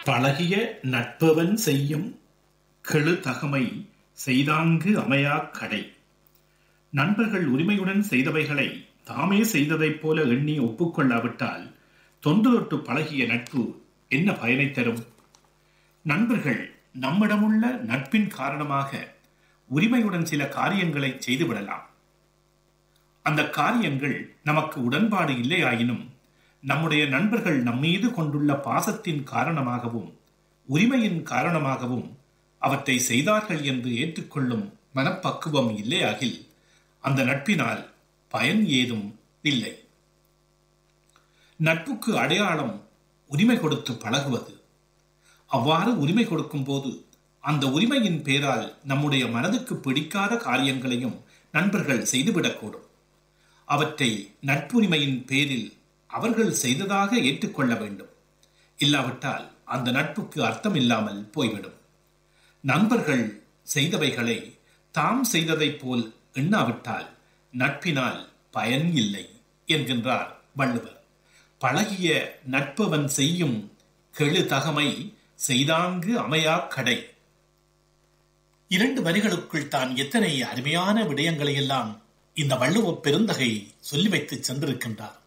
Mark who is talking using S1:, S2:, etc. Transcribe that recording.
S1: பழகிய நட்பவன் செய்யும் கெழு தகமை செய்தாங்கு அமையாக் கடை நண்பர்கள் உரிமையுடன் செய்தவைகளை தாமே செய்ததைப் போல எண்ணி ஒப்புக்கொள்ளாவிட்டால் தொன்று தொட்டு பழகிய நட்பு என்ன பயனை தரும் நண்பர்கள் நம்மிடமுள்ள நட்பின் காரணமாக உரிமையுடன் சில காரியங்களை செய்துவிடலாம் அந்த காரியங்கள் நமக்கு உடன்பாடு இல்லையாயினும் நம்முடைய நண்பர்கள் நம்மீது கொண்டுள்ள பாசத்தின் காரணமாகவும் உரிமையின் காரணமாகவும் அவற்றை செய்தார்கள் என்று ஏற்றுக்கொள்ளும் மனப்பக்குவம் இல்லையாகில் அந்த நட்பினால் பயன் ஏதும் இல்லை நட்புக்கு அடையாளம் உரிமை கொடுத்து பழகுவது அவ்வாறு உரிமை கொடுக்கும் போது அந்த உரிமையின் பேரால் நம்முடைய மனதுக்கு பிடிக்காத காரியங்களையும் நண்பர்கள் செய்துவிடக்கூடும் அவற்றை நட்புரிமையின் பேரில் அவர்கள் செய்ததாக ஏற்றுக்கொள்ள வேண்டும் இல்லாவிட்டால் அந்த நட்புக்கு அர்த்தம் இல்லாமல் போய்விடும் நண்பர்கள் செய்தவைகளை தாம் செய்ததைப் போல் எண்ணாவிட்டால் நட்பினால் பயன் இல்லை என்கின்றார் வள்ளுவர் பழகிய நட்பவன் செய்யும் கெழு தகமை செய்தாங்கு அமையா கடை இரண்டு வரிகளுக்குள் தான் எத்தனை அருமையான விடயங்களை எல்லாம் இந்த வள்ளுவ பெருந்தகை சொல்லி வைத்து சென்றிருக்கின்றார்